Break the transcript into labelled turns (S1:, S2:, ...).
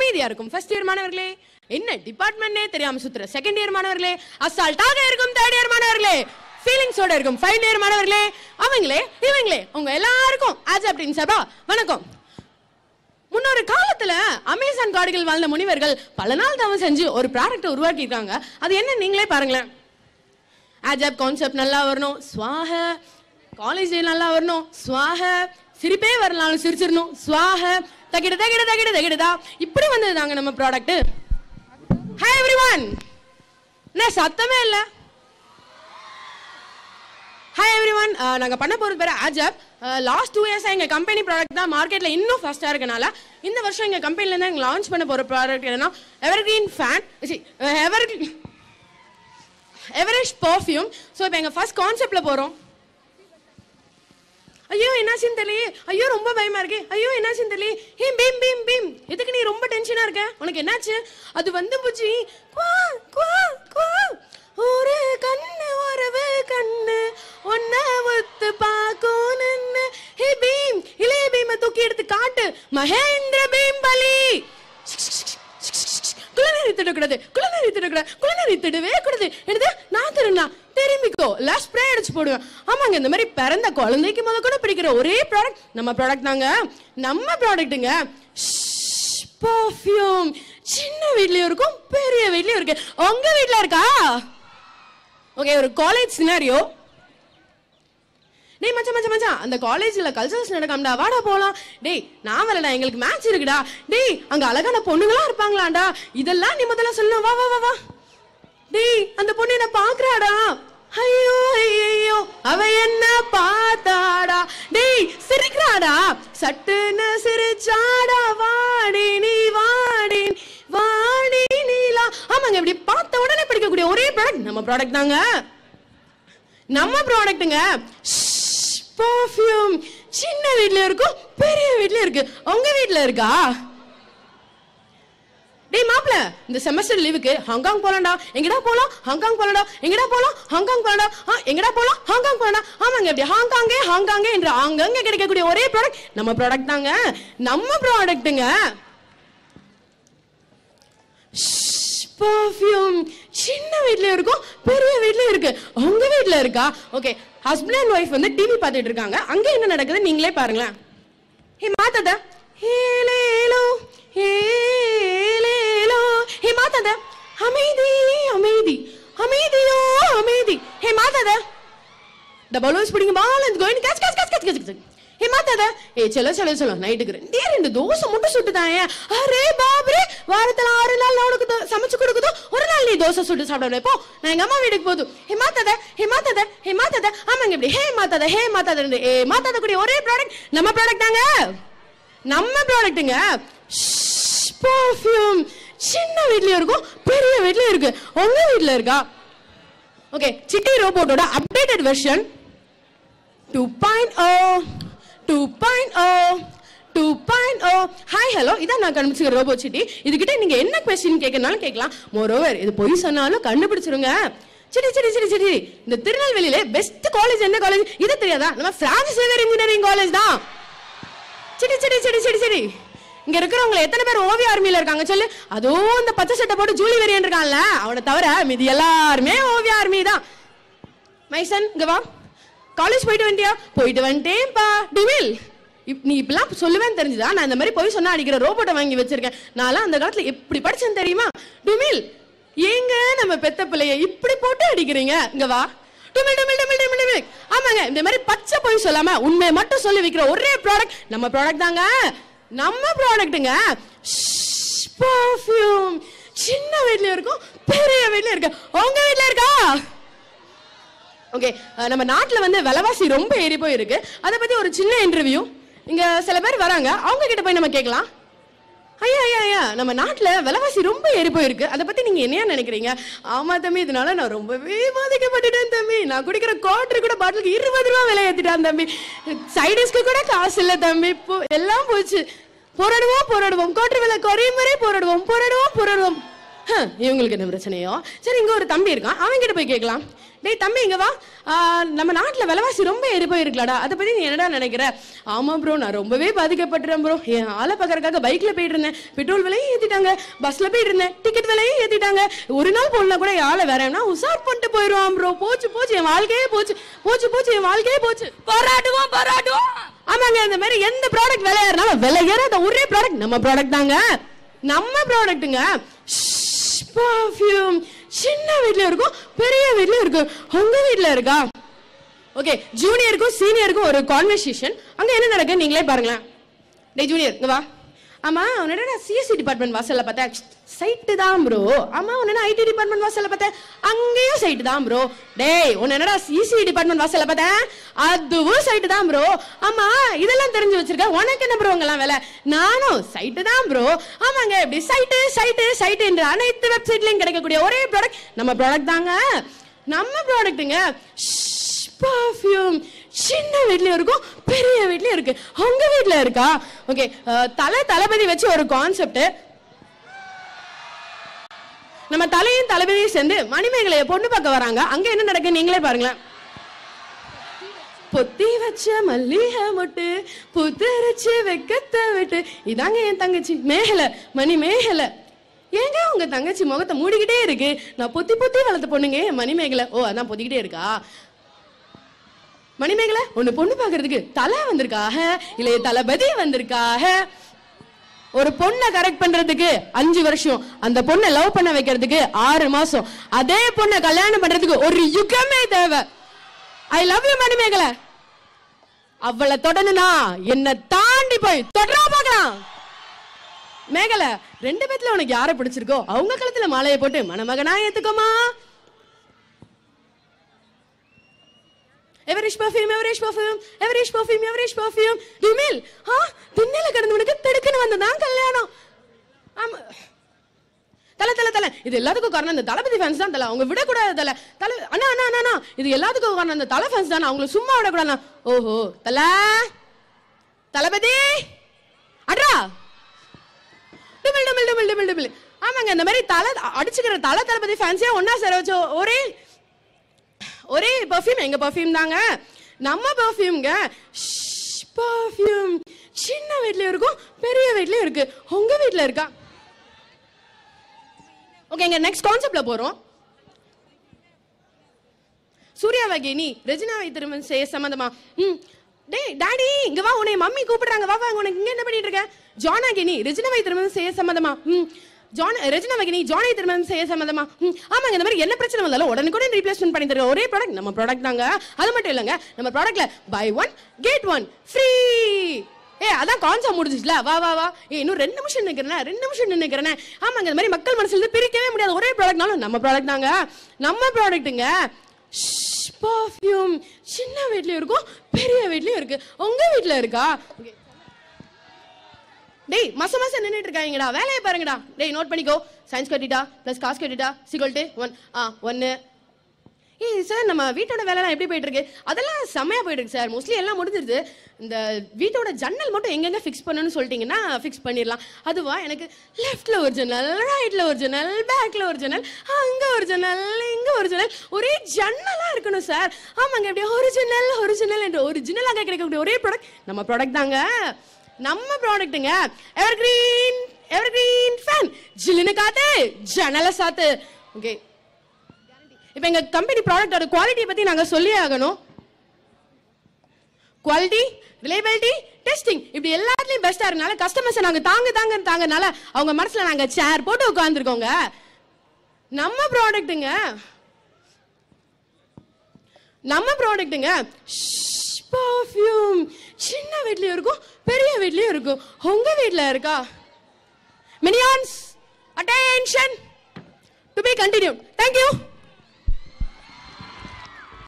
S1: அமைதியா இருக்கும் first year மாணவர்களே என்ன டிபார்ட்மெண்ட்னே தெரியாம சுத்துற செகண்ட் இயர் மாணவர்களே அசால்ட்டாக இருக்கும் தேர்ட் இயர் மாணவர்களே ஃபீலிங்ஸோட இருக்கும் ஃபைனல் இயர் மாணவர்களே அவங்களே இவங்களே உங்க எல்லாருக்கும் ஆஜ் அப்படின்னு சார்பா வணக்கம் முன்னொரு காலத்துல அமேசான் காடுகள் வாழ்ந்த முனிவர்கள் பல நாள் தவம் செஞ்சு ஒரு ப்ராடக்ட்டை உருவாக்கி இருக்காங்க அது என்ன நீங்களே பாருங்களேன் ஆஜாப் கான்செப்ட் நல்லா வரணும் ஸ்வாக காலேஜ் நல்லா வரணும் ஸ்வாக சிரிப்பே வரலாம் சிரிச்சிடணும் ஸ்வாக தகிட தகிட தகிட தகிடதா இப்படி வந்தது தாங்க நம்ம ப்ராடக்ட் ஹாய் எவ்ரி ஒன் என்ன சத்தமே இல்ல ஹாய் எவ்ரி ஒன் நாங்க பண்ண போறது பேரு ஆஜப் லாஸ்ட் டூ இயர்ஸ் எங்க கம்பெனி ப்ராடக்ட் தான் மார்க்கெட்ல இன்னும் ஃபர்ஸ்டா இருக்கனால இந்த வருஷம் எங்க கம்பெனில இருந்து எங்க லான்ச் பண்ண போற ப்ராடக்ட் என்னன்னா evergreen fan ever Everest perfume so இப்போ எங்கள் ஃபர்ஸ்ட் கான்செப்ட்ல போகிறோம் ஐயோ என்னாச்சுன்னு தெரியலையே ஐயோ ரொம்ப பயமா இருக்கு ஐயோ என்னாச்சுன்னு தெரியலையே ஹே பீம் பீம் பீம் எதுக்கு நீ ரொம்ப டென்ஷனா இருக்க உனக்கு என்னாச்சு அது வந்து புச்சி குவா குவா குவா ஒரு கண்ணு உறவு கண்ணு ஒன்ன ஒத்து பாக்கும் நின்னு ஹே பீம் இளைய பீமை தூக்கி எடுத்து காட்டு மகேந்திர பீம் பலி குளநீர் திடக்கூடாது குளநீர் திடக்கூடாது குளநீர் திடவே கூடாது எடுத்து நான் திருநா திரும்பிக்கோ எல்லாம் ஸ்ப்ரே அடிச்சு போடுவேன் ஆமாங்க இந்த மாதிரி பிறந்த குழந்தைக்கு முத கூட பிடிக்கிற ஒரே ப்ராடக்ட் நம்ம ப்ராடக்ட் தாங்க நம்ம ப்ராடக்ட்டுங்க பர்ஃப்யூம் சின்ன வீட்லயும் இருக்கும் பெரிய வீட்லயும் இருக்கு உங்க வீட்ல இருக்கா ஓகே ஒரு காலேஜ் சினாரியோ டேய் மச்சான் மச்சான் மச்சான் அந்த காலேஜ்ல கல்ச்சரல்ஸ் நடக்காமடா வாடா போலாம் டேய் நான் வரலடா எங்களுக்கு மேட்ச் இருக்குடா டேய் அங்க அழகான பொண்ணுங்களா இருப்பாங்களாடா இதெல்லாம் நீ முதல்ல சொல்லணும் வா வா வா வா டேய் அந்த பொண்ணு என்ன பாக்குறாடா ஐயோ ஐயோ அவ என்ன பார்த்தாடா டேய் சிரிக்கிறாடா சட்டுன்னு சிரிச்சாடா வாடி நீ வாடி வாடி நீலா ஆமாங்க இப்படி பார்த்த உடனே பிடிக்கக்கூடிய ஒரே ப்ராடக்ட் நம்ம ப்ராடக்ட் தாங்க நம்ம ப்ராடக்ட்டுங்க பர்ஃப்யூம் சின்ன வீட்ல இருக்கும் பெரிய வீட்ல இருக்கு உங்க வீட்ல இருக்கா டேய் மாப்ள இந்த செமஸ்டர் லீவுக்கு ஹாங்காங் போலாம்டா எங்கடா போலாம் ஹாங்காங் போலாம்டா எங்கடா போலாம் ஹாங்காங் போலாம்டா ஆ எங்கடா போலாம் ஹாங்காங் போலாம்டா ஆமாங்க இப்படி ஹாங்காங்கே ஹாங்காங்கே என்று அங்கங்க கிடைக்கக்கூடிய ஒரே ப்ராடக்ட் நம்ம ப்ராடக்ட் தாங்க நம்ம ப்ராடக்ட்டுங்க பர்ஃப்யூம் சின்ன வீட்ல இருக்கும் பெரிய வீட்ல இருக்கு உங்க வீட்ல இருக்கா ஓகே ஹஸ்பண்ட் அண்ட் ஒய்ஃப் வந்து டிவி பார்த்துட்டு இருக்காங்க அங்க என்ன நடக்குது நீங்களே பாருங்களேன் ஹே மாத்தாத ஹேலேலோ ஹேலேலோ ஹே மாத்தாத அமைதி அமைதி அமைதியோ அமைதி ஹே மாத்தாத The balloons putting ball and going catch catch catch catch catch catch. ஏ மாத்தாத ஏ செல்ல செல்ல சொல்ல நைட்டுக்கு ரெண்டே ரெண்டு தோசை மட்டும் சுட்டுதான் ஏன் அரே பாபரே வாரத்துல ஆறு நாள் நான் உனக்கு தோ- சமைச்சு கொடுக்குதோ ஒரு நாள் நீ தோசை சுட்டு சாப்பிட போ நான் எங்க அம்மா வீட்டுக்கு போதும் ஹே மாத்தாத ஹே மாத்தாத ஹே மாத்தாத ஆமாங்க இப்படி ஹே மாத்தாத ஹே மாத்தாத ஏ மாத்தாத கூடிய ஒரே ப்ராடக்ட் நம்ம ப்ராடக்ட் தாங்க நம்ம ப்ராடக்ட்டுங்க பர்ஃப்யூம் சின்ன வீட்லயும் இருக்கும் பெரிய வீட்லயும் இருக்கு உங்க வீட்ல இருக்கா ஓகே சிட்டி ரோபோட்டோட updated version two point oh two point oh two point oh hi hello இதான் நான் கண்டுபிடிச்சிருக்க ரோபோ சிட்டி இதுகிட்ட நீங்க என்ன கொஸ்டின் கேட்கறனாலும் கேட்கலாம் மோரோவர் இது பொய் சொன்னாலும் கண்டுபிடிச்சிருங்க சரி சரி சரி சரி இந்த திருநெல்வேலியில பெஸ்ட் காலேஜ் என்ன காலேஜ் இது தெரியாதா நம்ம பிரான்ஸ் சேவியர் இன்ஜினியரிங் காலேஜ் தான் சரி சரி சரி சரி சரி இங்க இருக்கிறவங்க எத்தனை பேர் ஓவிய ஆர்மியில இருக்காங்க சொல்லு அதுவும் இந்த பச்சை சட்டை போட்டு ஜூலி வெறியன் இருக்கான்ல அவனை தவிர மீதி எல்லாருமே ஓவிய ஆர்மி தான் மைசன் இங்க வா காலேஜ் போயிட்டு வந்துட்டியா போயிட்டு வந்துட்டேன்ப்பா டிமில் இப் நீ இப்பெல்லாம் சொல்லுவேன்னு தெரிஞ்சுதா நான் இந்த மாதிரி போய் சொன்னா அடிக்கிற ரோபோட்டை வாங்கி வச்சிருக்கேன் நான்லாம் அந்த காலத்துல எப்படி படிச்சேன் தெரியுமா டிமில் ஏங்க நம்ம பெத்த பிள்ளைய இப்படி போட்டு அடிக்கிறீங்க இங்க வா டிமில் டிமில் டிமில் டிமில் டிமில் ஆமாங்க இந்த மாதிரி பச்சை போய் சொல்லாம உண்மையை மட்டும் சொல்லி விக்கிற ஒரே ப்ராடக்ட் நம்ம ப்ராடக்ட் தாங்க நம்ம ப்ராடக்ட்டுங்க பர்ஃப்யூம் சின்ன வீட்ல இருக்கும் பெரிய வீட்ல இருக்கு உங்க வீட்ல இருக்கா ஓகே நம்ம நாட்டுல வந்து விலைவாசி ரொம்ப ஏறி போயிருக்கு அதை பத்தி ஒரு சின்ன இன்டர்வியூ இங்க சில பேர் வராங்க அவங்க கிட்ட போய் நம்ம கேட்கலாம் ஐயா ஐயா ஐயா நம்ம நாட்டுல விலைவாசி ரொம்ப ஏறி போயிருக்கு அதை பத்தி நீங்க என்னையா நினைக்கிறீங்க ஆமா தம்பி இதனால நான் ரொம்பவே பாதிக்கப்பட்டுட்டேன் தம்பி நான் குடிக்கிற குவார்டர் கூட பாட்டிலுக்கு இருபது ரூபா விலை ஏத்திட்டான் தம்பி சைடிஸ்க்கு கூட காசு இல்ல தம்பி இப்போ எல்லாம் போச்சு போராடுவோம் போராடுவோம் குவார்டர் விலை குறையும் வரை போராடுவோம் போராடுவோம் போராடுவோம் ஹம், இவங்களுக்கு என்ன பிரச்சனையோ சரி இங்க ஒரு தம்பி இருக்கான் அவன் கிட்ட போய் கேட்கலாம் டேய் தம்பி இங்க வா ஆ, நம்ம நாட்டுல விலைவாசி ரொம்ப ஏறி போயிருக்கலாடா அதை பத்தி நீ என்னடா நினைக்கிற ஆமா ப்ரோ நான் ரொம்பவே பாதிக்கப்பட்டுறேன் ப்ரோ என் ஆளை பார்க்கறதுக்காக பைக்ல போயிட்டு இருந்தேன் பெட்ரோல் விலையும் ஏத்திட்டாங்க பஸ்ல போயிட்டு இருந்தேன் டிக்கெட் விலையும் ஏத்திட்டாங்க ஒரு நாள் போனா கூட என் ஆளை வேறனா உசார் பண்ணிட்டு போயிடுவான் ப்ரோ போச்சு போச்சு என் வாழ்க்கையே போச்சு போச்சு போச்சு என் வாழ்க்கையே போச்சு
S2: போராடுவோம் போராடுவோம்
S1: ஆமாங்க இந்த மாதிரி எந்த ப்ராடக்ட் விலை ஏறினாலும் விலை ஏறாத ஒரே ப்ராடக்ட் நம்ம ப்ராடக்ட் தாங்க நம்ம ப்ராடக்ட்டுங்க பர்ஃப்யூம் சின்ன வீட்ல இருக்கும் பெரிய வீட்ல இருக்கும் உங்க வீட்ல இருக்கா ஓகே ஜூனியருக்கும் சீனியருக்கும் ஒரு கான்வர்சேஷன் அங்க என்ன நடக்குது நீங்களே பாருங்களேன் டேய் ஜூனியர் இங்க வா ஆமா உன்னோட சிஎஸ்சி டிபார்ட்மெண்ட் வாசல்ல பார்த்தேன் சைட்டு தான் ப்ரோ ஆமா உன்னோட ஐடி டிபார்ட்மெண்ட் வாசல்ல பார்த்தேன் அங்கேயும் சைட்டு தான் ப்ரோ டேய் உன்னோட சிசி டிபார்ட்மெண்ட் வாசல்ல பார்த்தேன் அதுவும் சைட்டு தான் ப்ரோ ஆமா இதெல்லாம் தெரிஞ்சு வச்சிருக்க உனக்கு என்ன ப்ரோ உங்கெல்லாம் வேலை நானும் சைட்டு தான் ப்ரோ ஆமாங்க இப்படி சைட்டு சைட்டு சைட்டு என்ற அனைத்து வெப்சைட்லயும் கிடைக்கக்கூடிய ஒரே ப்ராடக்ட் நம்ம ப்ராடக்ட் தாங்க நம்ம ப்ராடக்ட்டுங்க பர்ஃப்யூம் சின்ன வீட்லயும் இருக்கும் பெரிய வீட்லயும் இருக்கு உங்க வீட்ல இருக்கா ஓகே தலை தளபதி வச்சு ஒரு கான்செப்ட் நம்ம தலையும் தளபதியும் சேர்ந்து மணிமேகலைய பொண்ணு பார்க்க வராங்க அங்க என்ன நடக்கு நீங்களே பாருங்களேன் பொத்தி வச்ச மல்லிகை மொட்டு புத்தரிச்சு வெக்கத்தை விட்டு இதாங்க என் தங்கச்சி மேகலை மணி மேகலை ஏங்க உங்க தங்கச்சி முகத்தை மூடிக்கிட்டே இருக்கு நான் பொத்தி பொத்தி வளர்த்த பொண்ணுங்க என் மணிமேகலை ஓ அதான் பொத்திக்கிட்டே இருக்கா மணிமேகலை ஒண்ணு பொண்ணு பாக்குறதுக்கு தலை வந்திருக்காக இல்லையே தளபதி வந்திருக்காக ஒரு பொண்ணை கரெக்ட் பண்றதுக்கு அஞ்சு வருஷம் அந்த பொண்ணை லவ் பண்ண வைக்கிறதுக்கு ஆறு மாசம் அதே பொண்ணை கல்யாணம் பண்றதுக்கு ஒரு யுகமே தேவை ஐ லவ் யூ மணிமேகலை அவளை தொடணுனா என்ன தாண்டி போய் தொடரா பார்க்கலாம் மேகலை ரெண்டு பேத்துல உனக்கு யாரை பிடிச்சிருக்கோ அவங்க கழுத்துல மாலையை போட்டு மணமகனா ஏத்துக்கோமா average perfume average perfume average perfume average perfume துமில் ஆ திண்ணையில கிடந்தவனுக்கு தடுக்குன்னு வந்ததான் கல்யாணம் ஆமா தல தல தல இது எல்லாத்துக்கும் காரணம் இந்த தளபதி ஃபேன்ஸ் தான் தல அவங்க விடக்கூடாது தல தல அண்ணா அண்ணா அண்ணா, அண்ணா இது எல்லாத்துக்கும் காரணம் இந்த தலை ஃபேன்ஸ் தான் அவங்கள சும்மா விடக்கூடாது ஓஹோ தல தளபதி அட்ரா டிபிள் டிபிள் டிபிள் டிபிள் டிபிள் ஆமாங்க இந்த மாதிரி தலை அடிச்சுக்கிற தலை தளபதி ஃபேன்ஸே ஒண்ணா சேர வச்சு ஒரே ஒரே பர்ஃப்யூம் எங்க பர்ஃப்யூம் தாங்க நம்ம பர்ஃப்யூம்ங்க பர்ஃப்யூம் சின்ன வீட்லயும் இருக்கும் பெரிய வீட்லயும் இருக்கு உங்க வீட்ல இருக்கா ஓகேங்க நெக்ஸ்ட் கான்செப்ட்ல போறோம் சூர்யா வகேனி ரெஜினாவை திருமணம் செய்ய சம்மந்தமா ம் டேய் டாடி இங்க வா உன்னை மம்மி கூப்பிடுறாங்க வா வா உனக்கு இங்க என்ன பண்ணிட்டு இருக்க ஜானாகினி ரெஜினாவை திருமணம் செய்ய சம்மந்தமா ம் ஜான் ரெஜினா வகினி ஜானை திருமணம் செய்ய சம்மந்தமா ம் ஆமாங்க இந்த மாதிரி என்ன பிரச்சனை வந்தாலும் உடனுக்குடன் ரீப்ளேஸ்மெண்ட் பண்ணி தருவோம் ஒரே ப்ராடக்ட் நம்ம ப்ராடக்ட் தாங்க அது மட்டும் இல்லைங்க நம்ம ப்ராடக்ட்ல buy one get one free ஏ அதான் கான்செப்ட் முடிஞ்சிச்சுல வா வா வா ஏ இன்னும் ரெண்டு நிமிஷம் நிக்கிறேன் ரெண்டு நிமிஷம் நிக்கிறேன் ஆமாங்க இந்த மாதிரி மக்கள் மனசுல இருந்து பிரிக்கவே முடியாது ஒரே ப்ராடக்ட்னாலும் நம்ம ப்ராடக்ட் தாங்க நம்ம ப்ராடக்ட்டுங்க பர்ஃப்யூம் சின்ன வீட்லயும் இருக்கும் பெரிய வீட்லயும் இருக்கு உங்க வீட்ல இருக்கா Okay. டேய் மச மச நின்னுட்டு இருக்காங்கடா வேலையை பாருங்கடா டேய் நோட் பண்ணிக்கோ சயின்ஸ் கட்டிட்டா ப்ளஸ் காசு கட்டிட்டா சிக்வல் டு ஒன் ஆ ஒன்னு ஏய் சார் நம்ம வீட்டோட வேலைலாம் எப்படி போயிட்டு இருக்கு அதெல்லாம் செம்மையா போயிட்டு இருக்கு சார் மோஸ்ட்லி எல்லாம் முடிஞ்சிருது இந்த வீட்டோட ஜன்னல் மட்டும் எங்கெங்க ஃபிக்ஸ் பண்ணணும்னு சொல்லிட்டீங்கன்னா ஃபிக்ஸ் பண்ணிடலாம் அதுவா எனக்கு லெஃப்ட்ல ஒரு ஜன்னல் ரைட்ல ஒரு ஜன்னல் பேக்ல ஒரு ஜன்னல் அங்க ஒரு ஜன்னல் இங்க ஒரு ஜன்னல் ஒரே ஜன்னலா இருக்கணும் சார் ஆமாங்க இப்படி ஒரிஜினல் ஒரிஜினல் என்று ஒரிஜினலாக கிடைக்கக்கூடிய ஒரே ப்ராடக்ட் நம்ம ப்ராடக்ட் தாங்க நம்ம ப்ராடக்ட்டுங்க evergreen evergreen fan ஜில்லுன்னு காத்து ஜன்னலை சாத்து ஓகே இப்போ எங்க கம்பெனி ப்ராடக்டோட குவாலிட்டியை பத்தி நாங்க சொல்லி ஆகணும் குவாலிட்டி ரிலையபிலிட்டி டெஸ்டிங் இப்படி எல்லாத்துலயும் பெஸ்டா இருக்கனால கஸ்டமர்ஸ் நாங்க தாங்க தாங்க தாங்கனால அவங்க மனசுல நாங்க சேர் போட்டு உட்கார்ந்துருக்கோங்க நம்ம ப்ராடக்ட்டுங்க நம்ம ப்ராடக்ட்டுங்க பர்ஃப்யூம் சின்ன வீட்லயும் இருக்கும் பெரிய வீட்லயும் இருக்கும் உங்க வீட்ல இருக்கா minions attention to be continued thank you